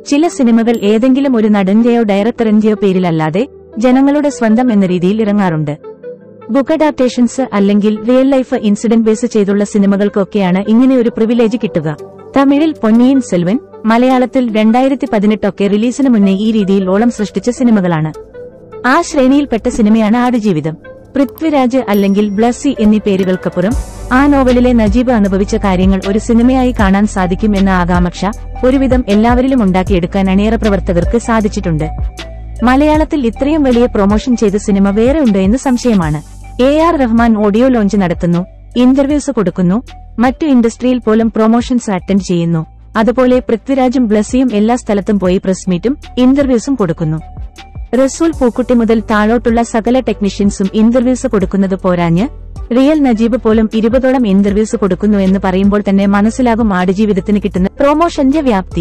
ചില സിനിമകൾ ഏതെങ്കിലും ഒരു നടന്റെയോ ഡയറക്ടറിന്റെയോ പേരിലല്ലാതെ ജനങ്ങളുടെ സ്വന്തം എന്ന രീതിയിൽ ഇറങ്ങാറുണ്ട് ബുക്ക് അഡാപ്റ്റേഷൻസ് അല്ലെങ്കിൽ റിയൽ ലൈഫ് ഇൻസിഡന്റ് ബേസ് ചെയ്തുള്ള സിനിമകൾക്കൊക്കെയാണ് ഇങ്ങനെ ഒരു പ്രിവിലേജ് കിട്ടുക തമിഴിൽ പൊന്നിയിൻ സെൽവൻ മലയാളത്തിൽ രണ്ടായിരത്തി പതിനെട്ടൊക്കെ റിലീസിന് മുന്നേ ഈ രീതിയിൽ ഓളം സൃഷ്ടിച്ച സിനിമകളാണ് ആ ശ്രേണിയിൽപ്പെട്ട സിനിമയാണ് ആടുജീവിതം പൃഥ്വിരാജ് അല്ലെങ്കിൽ ബ്ലസ്സി എന്നീ പേരുകൾക്കപ്പുറം ആ നോവലിലെ നജീബ് അനുഭവിച്ച കാര്യങ്ങൾ ഒരു സിനിമയായി കാണാൻ സാധിക്കും എന്ന ആകാംക്ഷ ഒരുവിധം എല്ലാവരിലും ഉണ്ടാക്കിയെടുക്കാൻ അണിയറ പ്രവർത്തകർക്ക് സാധിച്ചിട്ടുണ്ട് മലയാളത്തിൽ ഇത്രയും വലിയ പ്രൊമോഷൻ ചെയ്ത സിനിമ വേറെ ഉണ്ടോ എന്ന് സംശയമാണ് A R Rahman audio launch നടത്തുന്നു ഇന്റർവ്യൂസ് കൊടുക്കുന്നു മറ്റു ഇൻഡസ്ട്രിയിൽ പോലും പ്രൊമോഷൻസ് അറ്റൻഡ് ചെയ്യുന്നു അതുപോലെ പൃഥ്വിരാജും ബ്ലസ്സിയും എല്ലാ സ്ഥലത്തും പോയി പ്രസ് മീറ്റും ഇന്റർവ്യൂസും കൊടുക്കുന്നു റസൂൽ പൂക്കുട്ടി മുതൽ താഴോട്ടുള്ള സകല ടെക്നീഷ്യൻസും ഇന്റർവ്യൂസ് കൊടുക്കുന്നത് പോരാഞ്ഞ് റിയൽ നജീബ് പോലും ഇരുപതോളം ഇന്റർവ്യൂസ് കൊടുക്കുന്നു എന്ന് പറയുമ്പോൾ തന്നെ മനസ്സിലാകും ആടുജീവിതത്തിന് കിട്ടുന്ന പ്രൊമോഷന്റെ വ്യാപ്തി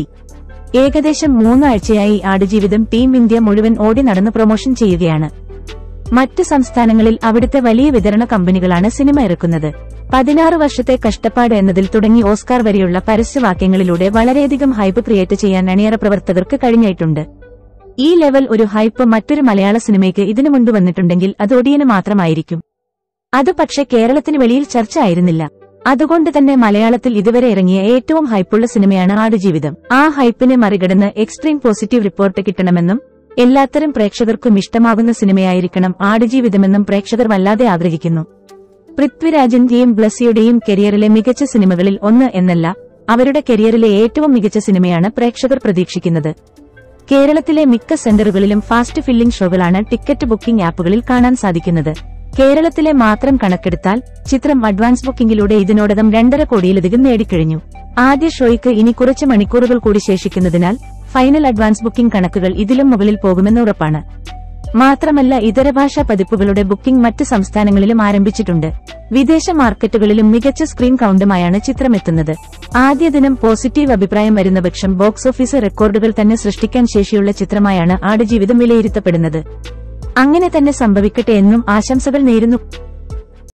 ഏകദേശം മൂന്നാഴ്ചയായി ആടുജീവിതം ടീം ഇന്ത്യ മുഴുവൻ ഓടി നടന്ന് പ്രൊമോഷൻ ചെയ്യുകയാണ് മറ്റ് സംസ്ഥാനങ്ങളിൽ അവിടുത്തെ വലിയ വിതരണ കമ്പനികളാണ് സിനിമ ഇറക്കുന്നത് പതിനാറ് വർഷത്തെ കഷ്ടപ്പാട് എന്നതിൽ തുടങ്ങി ഓസ്കാർ വരെയുള്ള പരസ്യവാക്യങ്ങളിലൂടെ വളരെയധികം ഹൈപ്പ് ക്രിയേറ്റ് ചെയ്യാൻ അണിയറ പ്രവർത്തകർക്ക് കഴിഞ്ഞിട്ടുണ്ട് ഈ ലെവൽ ഒരു ഹൈപ്പ് മറ്റൊരു മലയാള സിനിമയ്ക്ക് ഇതിനു മുൻപ് വന്നിട്ടുണ്ടെങ്കിൽ അത് ഒടിയന് മാത്രമായിരിക്കും അത് പക്ഷെ കേരളത്തിന് വെളിയിൽ ചർച്ച ആയിരുന്നില്ല അതുകൊണ്ട് തന്നെ മലയാളത്തിൽ ഇതുവരെ ഇറങ്ങിയ ഏറ്റവും ഹൈപ്പുള്ള സിനിമയാണ് ആടുജീവിതം ആ ഹൈപ്പിനെ മറികടന്ന് എക്സ്ട്രീം പോസിറ്റീവ് റിപ്പോർട്ട് കിട്ടണമെന്നും എല്ലാത്തരം പ്രേക്ഷകർക്കും ഇഷ്ടമാകുന്ന സിനിമയായിരിക്കണം ആടുജീവിതമെന്നും പ്രേക്ഷകർ വല്ലാതെ ആഗ്രഹിക്കുന്നു പൃഥ്വിരാജിന്റെയും ബ്ലസ്സിയുടെയും കരിയറിലെ മികച്ച സിനിമകളിൽ ഒന്ന് എന്നല്ല അവരുടെ കരിയറിലെ ഏറ്റവും മികച്ച സിനിമയാണ് പ്രേക്ഷകർ പ്രതീക്ഷിക്കുന്നത് കേരളത്തിലെ മിക്ക സെന്ററുകളിലും ഫാസ്റ്റ് ഫില്ലിംഗ് ഷോകളാണ് ടിക്കറ്റ് ബുക്കിംഗ് ആപ്പുകളിൽ കാണാൻ സാധിക്കുന്നത് കേരളത്തിലെ മാത്രം കണക്കെടുത്താൽ ചിത്രം അഡ്വാൻസ് ബുക്കിംഗിലൂടെ ഇതിനോടകം രണ്ടര കോടിയിലധികം നേടിക്കഴിഞ്ഞു ആദ്യ ഷോയ്ക്ക് ഇനി കുറച്ച് മണിക്കൂറുകൾ കൂടി ശേഷിക്കുന്നതിനാൽ ഫൈനൽ അഡ്വാൻസ് ബുക്കിംഗ് കണക്കുകൾ ഇതിലും മുകളിൽ പോകുമെന്ന് ഉറപ്പാണ് മാത്രമല്ല ഇതര ഭാഷാ പതിപ്പുകളുടെ ബുക്കിംഗ് മറ്റ് സംസ്ഥാനങ്ങളിലും ആരംഭിച്ചിട്ടുണ്ട് വിദേശ മാർക്കറ്റുകളിലും മികച്ച സ്ക്രീൻ കൌണ്ടുമായാണ് ചിത്രം എത്തുന്നത് ആദ്യ ദിനം പോസിറ്റീവ് അഭിപ്രായം വരുന്ന പക്ഷം ബോക്സ് ഓഫീസ് റെക്കോർഡുകൾ തന്നെ സൃഷ്ടിക്കാൻ ശേഷിയുള്ള ചിത്രമായാണ് ആടുജീവിതം വിലയിരുത്തപ്പെടുന്നത് അങ്ങനെ തന്നെ സംഭവിക്കട്ടെ എന്നും ആശംസകൾ നേരുന്നു